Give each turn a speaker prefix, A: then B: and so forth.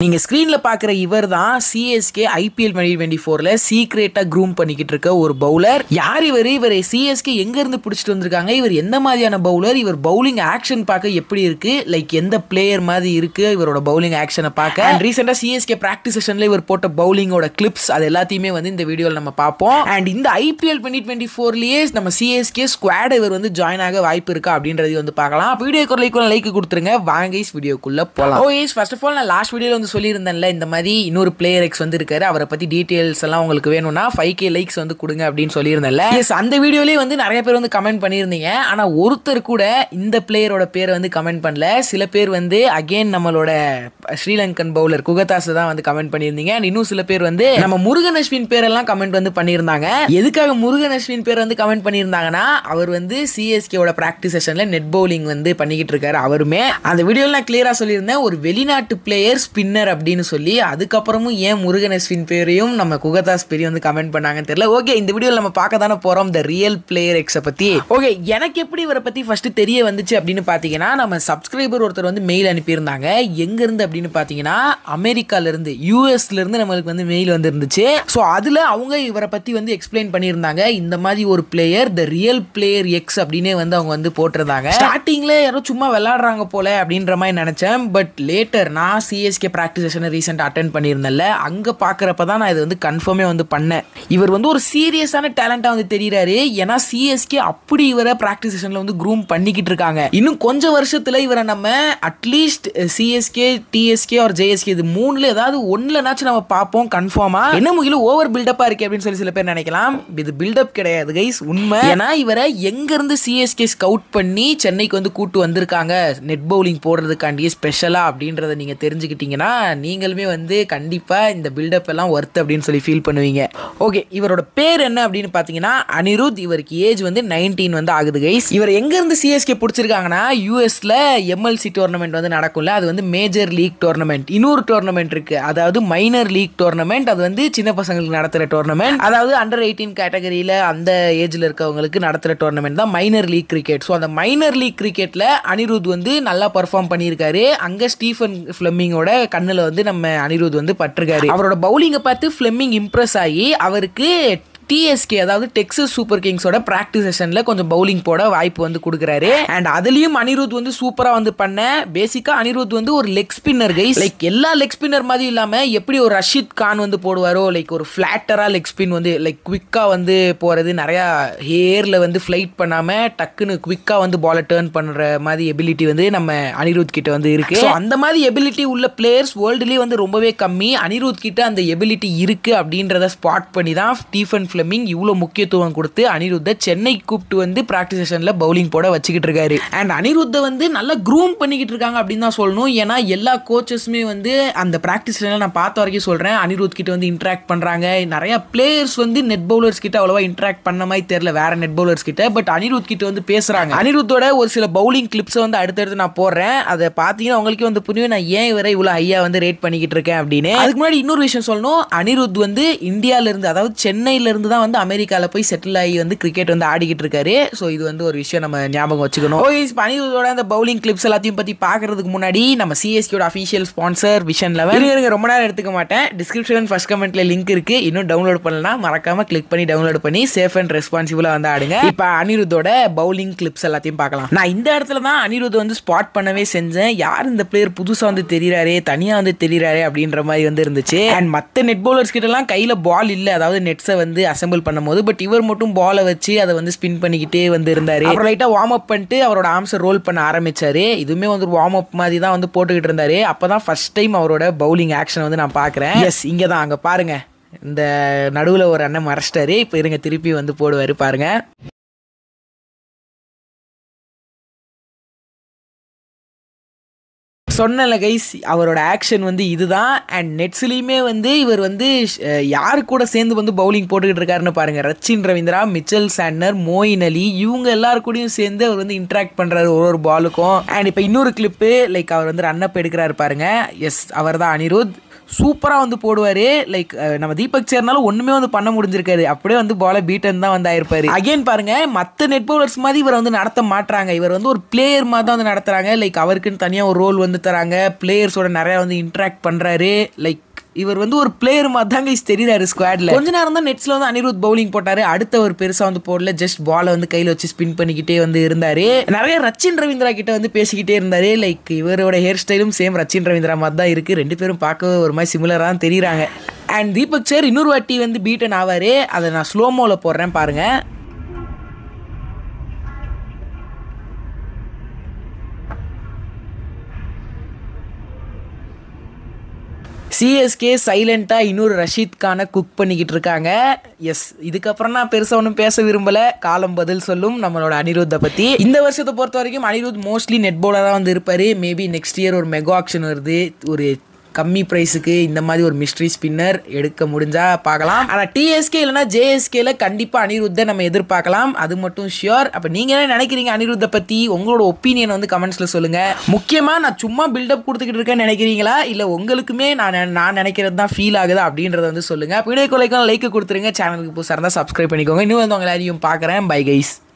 A: நீங்க ஸ்கிரீன்ல பாக்குற இவர் தான் சிஎஸ்கே ஐபிஎல் டுவெண்ட்டி டுவெண்ட்டி ஃபோர்ல சீக்ரெட்டா க்ரூம் பண்ணிக்கிட்டு இருக்க ஒரு பவுலர் யார் இவர் இவர் சிஎஸ்கே எங்க இருந்து பிடிச்சிட்டு வந்திருக்காங்க இவர் எந்த மாதிரியான பவுலர் இவர் பவுலிங் ஆக்ஷன் பார்க்க எப்படி இருக்கு லைக் எந்த பிளேயர் மாதிரி இருக்கு இவரோட பவுலிங் ஆக்ஷனை பார்க்க அண்ட் ரீசெண்டா சிஎஸ்கே பிராக்டிஸ் செஷன்ல இவர் போட்ட பவுலிங்கோட கிளிப்ஸ் அது எல்லாத்தையுமே வந்து இந்த வீடியோவில் நம்ம பார்ப்போம் அண்ட் இந்த ஐபிஎல் டுவெண்ட்டி டுவெண்ட்டி ஃபோர்லயே நம்ம சிஎஸ்கே ஸ்குவாட் இவர் வந்து ஜாயின் ஆக வாய்ப்பு இருக்கா அப்படின்றதையும் வந்து பார்க்கலாம் வீடியோக்கு லைக் லைக் கொடுத்துருங்க வாங்க வீடியோக்குள்ள போலாம் oh yes first of all நான் லாஸ்ட் வீடியோல வந்து சொல்லியிருந்தேன்ல இந்த மாதிரி இன்னொரு பிளேயர் எக்ஸ் வந்து இருக்காரு அவரை பத்தி டீடைல்ஸ் எல்லாம் உங்களுக்கு வேணும்னா ஃபைவ் கே லைக்ஸ் வந்து கொடுங்க அப்படின்னு சொல்லியிருந்தேன்ல எஸ் அந்த வீடியோலயே வந்து நிறைய பேர் வந்து கமெண்ட் பண்ணியிருந்தீங்க ஆனா ஒருத்தர் கூட இந்த பிளேயரோட பேரை வந்து கமெண்ட் பண்ணல சில பேர் வந்து அகைன் நம்மளோட ஸ்ரீலங்கன் பவுலர் குகதாஸ் தான் வந்து கமெண்ட் பண்ணியிருந்தீங்க and இன்னும் சில பேர் வந்து நம்ம முருகன் அஸ்வின் பேரெல்லாம் கமெண்ட் வந்து பண்ணியிருந்தாங்க எதுக்காக முருகன் அஸ்வின் பேர் வந்து கமெண்ட் பண்ணியிருந்தாங்கன்னா அவர் வந்து சிஎஸ்கேவோட ப்ராக்டிஸ் செஷன்ல நெட் பவுலிங் வந்து பண்ணிக்கிட்டு இருக்காரு அவருமே அந்த வீடியோவில் நான் கிளியரா சொல்லியிருந்தேன் ஒரு வெளிநாட்டு பிளேயர் ஸ்பின்னர் அப்படின்னு சொல்லி அதுக்கப்புறமும் ஏன் முருகன் அஸ்வின் பேரையும் நம்ம குகதாஸ் பேரையும் வந்து கமெண்ட் பண்ணாங்கன்னு தெரியல ஓகே இந்த வீடியோவில் நம்ம பார்க்க தானே போறோம் த ரியல் பிளேயர் எக்ஸை பத்தி ஓகே எனக்கு எப்படி இவரை பத்தி ஃபர்ஸ்ட் தெரிய வந்துச்சு அப்படின்னு பார்த்தீங்கன்னா நம்ம சப்ஸ்கிரைபர் ஒருத்தர் வந்து மெயில் அனுப்பியிருந்தாங்க எங்க இருந்து அப்படின்னு பார்த்தீங்கன்னா அமெரிக்கால இருந்து யூஎஸ்ல இருந்து நம்மளுக்கு வந்து மெயில் வந்து இருந்துச்சு ஸோ அதுல அவங்க இவரை பத்தி வந்து எக்ஸ்பிளைன் பண்ணியிருந்தாங்க இந்த மாதிரி ஒரு player the real player X அப்படின்னே வந்து அவங்க வந்து போட்டிருந்தாங்க ஸ்டார்டிங்ல யாரோ சும்மா விளையாடுறாங்க போல அப்படின்ற மாதிரி நினைச்சேன் பட் லேட்டர் நான் சிஎஸ்கே ப்ராக்டிஸ் செஷன் ரீசெண்டாக அட்டன் பண்ணியிருந்தேன்ல அங்கே பார்க்குறப்ப தான் நான் இது வந்து கன்ஃபார்மே வந்து பண்ணேன் இவர் வந்து ஒரு சீரியஸான டேலண்டாக வந்து தெரியுறாரு ஏன்னா சிஎஸ்கே அப்படி இவரை ப்ராக்டிஸ் செஷனில் வந்து க்ரூம் பண்ணிக்கிட்டு இருக்காங்க இன்னும் கொஞ்சம் வருஷத்தில் இவரை நம்ம அட்லீஸ்ட் சிஎஸ்கே டிஎஸ்கே ஒரு ஜேஎஸ்கே இது மூணுல ஏதாவது ஒன்றுலனாச்சும் நம்ம பார்ப்போம் கன்ஃபார்மாக என்ன முகில ஓவர் பில்டப்பாக இருக்கு அப்படின்னு சொல்லி சில பேர் நினைக்கலாம் இது பில்டப் கிடையாது கைஸ் உண்மை ஏன்னா இவரை எங்கேருந்து சிஎஸ்கே ஸ்கவுட் பண்ணி சென்னைக்கு வந்து கூட்டு வந்திருக்காங்க நெட் பவுலிங் போடுறதுக்காண்டி ஸ்பெஷலாக அப்படின்றத நீங்கள் தெரிஞ்சுக்கிட்டீங்கன்னா நீங்களுமே வந்து கண்டிப்பாக இந்த பில்டப் எல்லாம் ஒர்த் அப்படின்னு சொல்லி ஃபீல் பண்ணுவீங்க ஓகே இவரோட பேர் என்ன அப்படின்னு பார்த்தீங்கன்னா அனிருத் இவருக்கு ஏஜ் வந்து நைன்டீன் வந்து ஆகுது கைஸ் இவர் எங்கேருந்து சிஎஸ்கே பிடிச்சிருக்காங்கன்னா யூஎஸ்ல எம்எல்சி டோர்னமெண்ட் வந்து நடக்கும்ல அது வந்து மேஜர் லீக் டோர்னமெண்ட் இன்னொரு டோர்னமெண்ட் இருக்கு அதாவது மைனர் லீக் டோர்னமெண்ட் அது வந்து சின்ன பசங்களுக்கு நடத்துகிற டோர்னமெண்ட் அதாவது அண்டர் எயிட்டீன் கேட்டகரியில் அந்த ஏஜில் இருக்கவங்களுக்கு நடத்துகிற டோர்னமெண்ட் தான் மைனர் லீக் கிரிக்கெட் ஸோ அந்த மைனர் லீக் கிரிக்கெட்டில் அனிருத் வந்து நல்லா பர்ஃபார்ம் பண்ணியிருக்காரு அங்கே ஸ்டீஃபன் ஃப்ளெமிங்கோட கண்ணில் வந்து நம்ம அனிருத் வந்து பட்டிருக்காரு அவரோட பவுலிங்கை பார்த்து ஃப்ளெமிங் இம்ப்ரெஸ் ஆகி அவருக்கு டிஎஸ்கே அதாவது டெக்ஸஸ் சூப்பர் கிங்ஸோட ப்ராக்டிஸ் செஷனில் கொஞ்சம் பவுலிங் போட வாய்ப்பு வந்து கொடுக்குறாரு அண்ட் அதுலேயும் அனிருத் வந்து சூப்பராக வந்து பண்ண பேசிக்காக அனிருத் வந்து ஒரு லெக் ஸ்பின்னர் கைஸ் லைக் எல்லா லெக் ஸ்பின்னர் மாதிரி இல்லாமல் எப்படி ஒரு ரஷித் கான் வந்து போடுவாரோ லைக் ஒரு ஃப்ளாட்டராக லெக் ஸ்பின் வந்து லைக் குவிக்காக வந்து போகிறது நிறையா ஹேரில் வந்து ஃப்ளைட் பண்ணாமல் டக்குன்னு குவிக்காக வந்து பாலை டேர்ன் பண்ணுற மாதிரி எபிலிட்டி வந்து நம்ம அனிருத் கிட்ட வந்து இருக்கு So, அந்த மாதிரி எபிலிட்டி உள்ள பிளேயர்ஸ் வேர்ல்டுலேயே வந்து ரொம்பவே கம்மி அனிருத் கிட்ட அந்த எபிலிட்டி இருக்கு அப்படின்றத ஸ்பாட் பண்ணி தான் ஸ்டீஃபன் ஃபிளமிங் இவ்வளோ முக்கியத்துவம் கொடுத்து அனிருத்தை சென்னை கூப்பிட்டு வந்து ப்ராக்டிஸ் செஷனில் பவுலிங் போட வச்சுக்கிட்டு இருக்காரு அண்ட் அனிருத்தை வந்து நல்லா க்ரூம் பண்ணிக்கிட்டு இருக்காங்க அப்படின்னு தான் சொல்லணும் ஏன்னா எல்லா கோச்சஸுமே வந்து அந்த ப்ராக்டிஸ் செஷனில் நான் பார்த்த வரைக்கும் சொல்கிறேன் அனிருத் கிட்ட வந்து இன்ட்ராக்ட் பண்ணுறாங்க நிறைய பிளேயர்ஸ் வந்து நெட் பவுலர்ஸ் கிட்ட அவ்வளோவா இன்ட்ராக்ட் பண்ண மாதிரி தெரியல வேற நெட் பவுலர்ஸ் கிட்ட பட் அனிருத் கிட்ட வந்து பேசுகிறாங்க அனிருத்தோட ஒரு சில பவுலிங் கிளிப்ஸை வந்து அடுத்தடுத்து நான் போடுறேன் அதை பார்த்தீங்கன்னா உங்களுக்கே வந்து புரியும் நான் ஏன் இவரை இவ்வளோ ஹையா வந்து ரேட் பண்ணிக்கிட்டு இருக்கேன் அப்படின்னு அதுக்கு முன்னாடி இன்னொரு விஷயம் சொல்லணும் அனிருத் வந்து இந்தியால இருந்து அதாவது சென்னையில இருந்து தான் வந்து அமெரிக்கால போய் செட்டில் ஆகி வந்து கிரிக்கெட் வந்து ஆடிக்கிட்டு இருக்காரு ஸோ இது வந்து ஒரு விஷயம் நம்ம ஞாபகம் வச்சுக்கணும் ஓகே இப்போ அனிருத்தோட அந்த பவுலிங் கிளிப்ஸ் எல்லாத்தையும் பத்தி பார்க்கறதுக்கு முன்னாடி நம்ம சிஎஸ்கேட அஃபீஷியல் ஸ்பான்சர் விஷன் லெவல் இருங்க ரொம்ப நேரம் எடுத்துக்க மாட்டேன் டிஸ்கிரிப்ஷன் ஃபர்ஸ்ட் கமெண்ட்ல லிங்க் இருக்கு இன்னும் டவுன்லோட் பண்ணலாம் மறக்காம கிளிக் பண்ணி டவுன்லோட் பண்ணி சேஃப் அண்ட் ரெஸ்பான்சிபிளா வந்து ஆடுங்க இப்போ அனிருத்தோட பவுலிங் கிளிப்ஸ் எல்லாத்தையும் பார்க்கலாம் நான் இந்த இடத்துல தான் அனிருத் வந்து ஸ்பாட் பண்ணவே செஞ்சேன் யார் இந்த பிளேயர் புதுசா வந்து தெரியறாரே தனியா வந்து தெரியறாரே அப்படின்ற மாதிரி வந்து இருந்துச்சு அண்ட் மற்ற நெட் பவுலர்ஸ் கிட்ட எல்லாம் கையில பால் இல்ல அதாவது நெட்ஸை வந்து அசெம்பிள் பண்ணும்போது பட் இவர் மட்டும் பாலை வச்சு அதை வந்து ஸ்பின் பண்ணிக்கிட்டே வந்து இருந்தாரு அப்புறம் லைட்டா வார்ம் அப் பண்ணிட்டு அவரோட ஆர்ம்ஸை ரோல் பண்ண ஆரம்பிச்சாரு இதுவுமே வந்து ஒரு வார்ம் அப் மாதிரி தான் வந்து போட்டுக்கிட்டு இருந்தாரு அப்பதான் ஃபர்ஸ்ட் டைம் அவரோட பவுலிங் ஆக்ஷன் வந்து நான் பார்க்குறேன் எஸ் இங்கே தான் அங்கே பாருங்க இந்த நடுவில் ஒரு அண்ணன் மறைச்சிட்டாரு இப்போ இருங்க திருப்பி வந்து போடுவாரு பாருங்க சொன்னல கைஸ் அவரோட ஆக்ஷன் வந்து இதுதான் அண்ட் நெட்ஸ்லேயுமே வந்து இவர் வந்து அஹ், யாரு கூட சேர்ந்து வந்து பவுலிங் போட்டுக்கிட்டு இருக்காருன்னு பாருங்க ரச்சின் ரவீந்திரா மிச்சல் சாண்டர் மோயின் அலி இவங்க எல்லாரு கூடயும் சேர்ந்து அவர் வந்து இன்ட்ராக்ட் பண்றாரு ஒரு ஒரு பாலுக்கும் அண்ட் இப்போ இன்னொரு கிளிப்பு லைக் அவர் வந்து ரன் அப் எடுக்கிறாரு பாருங்க எஸ் அவர் தான் அனிருத் சூப்பராக வந்து போடுவார் லைக் நம்ம தீபக் சேர்னாலும் ஒன்றுமே வந்து பண்ண முடிஞ்சிருக்காரு அப்படியே வந்து பாலை பீட்டன் தான் வந்து ஆயிருப்பாரு அகைன் பாருங்க மற்ற நெட் பவுலர்ஸ் மாதிரி இவர் வந்து நடத்த மாட்டாங்க இவர் வந்து ஒரு பிளேயர் மாதிரி தான் வந்து நடத்துறாங்க லைக் அவருக்குன்னு தனியாக ஒரு ரோல் வந்து தராங்க பிளேயர்ஸோட நிறையா வந்து இன்ட்ராக்ட் பண்ணுறாரு லைக் இவர் வந்து ஒரு பிளேயர் மாதிரி தாங்க இஸ் தெரியுறாரு ஸ்குவாட்ல கொஞ்ச நேரம் தான் நெட்ஸ்ல வந்து அனிருத் பவுலிங் போட்டாரு அடுத்த ஒரு பெருசா வந்து போடல ஜஸ்ட் பாலை வந்து கையில வச்சு ஸ்பின் பண்ணிக்கிட்டே வந்து இருந்தாரு நிறைய ரச்சின் ரவீந்திரா கிட்ட வந்து பேசிக்கிட்டே இருந்தாரு லைக் இவரோட ஹேர் ஸ்டைலும் சேம் ரச்சின் ரவீந்திரா மாதிரி தான் இருக்கு ரெண்டு பேரும் பார்க்க ஒரு மாதிரி சிமிலரா தான் தெரியுறாங்க அண்ட் தீபக் சார் இன்னொரு வாட்டி வந்து பீட்டன் ஆவாரு அதை நான் ஸ்லோமோல போடுறேன் பாருங்க சிஎஸ்கே சைலண்ட்டாக இன்னொரு ரஷீத் கானை குக் பண்ணிக்கிட்டு இருக்காங்க எஸ் இதுக்கப்புறம் நான் பெருசாக ஒன்றும் பேச விரும்பலை காலம் பதில் சொல்லும் நம்மளோட அனிருத்தை பற்றி இந்த வருஷத்தை பொறுத்த வரைக்கும் அனிருத் மோஸ்ட்லி நெட் பவுலராக வந்து இருப்பார் மேபி நெக்ஸ்ட் இயர் ஒரு மெகா ஆக்ஷன் வருது ஒரு கம்மி ப்ரைஸுக்கு இந்த மாதிரி ஒரு மிஸ்ட்ரி ஸ்பின்னர் எடுக்க முடிஞ்சா பார்க்கலாம் ஆனால் டிஎஸ்கே இல்லைனா ஜேஎஸ்கேல கண்டிப்பாக அனிருத்தை நம்ம எதிர்பார்க்கலாம் அது மட்டும் ஷியோர் அப்போ நீங்கள் என்ன நினைக்கிறீங்க அனிருத்தை பற்றி உங்களோட ஒப்பீனியன் வந்து கமெண்ட்ஸில் சொல்லுங்கள் முக்கியமாக நான் சும்மா பில்டப் கொடுத்துக்கிட்டு இருக்கேன்னு நினைக்கிறீங்களா இல்லை உங்களுக்குமே நான் நெ- நான் நினைக்கிறது தான் ஃபீல் ஆகுதா அப்படின்றத வந்து சொல்லுங்கள் வீடியோ கொலைக்கும் லைக் கொடுத்துருங்க சேனலுக்கு புதுசாக இருந்தால் சப்ஸ்கிரைப் பண்ணிக்கோங்க இன்னும் வந்து உங்க எல்லாரையும் பார்க்குறேன் பை கைஸ்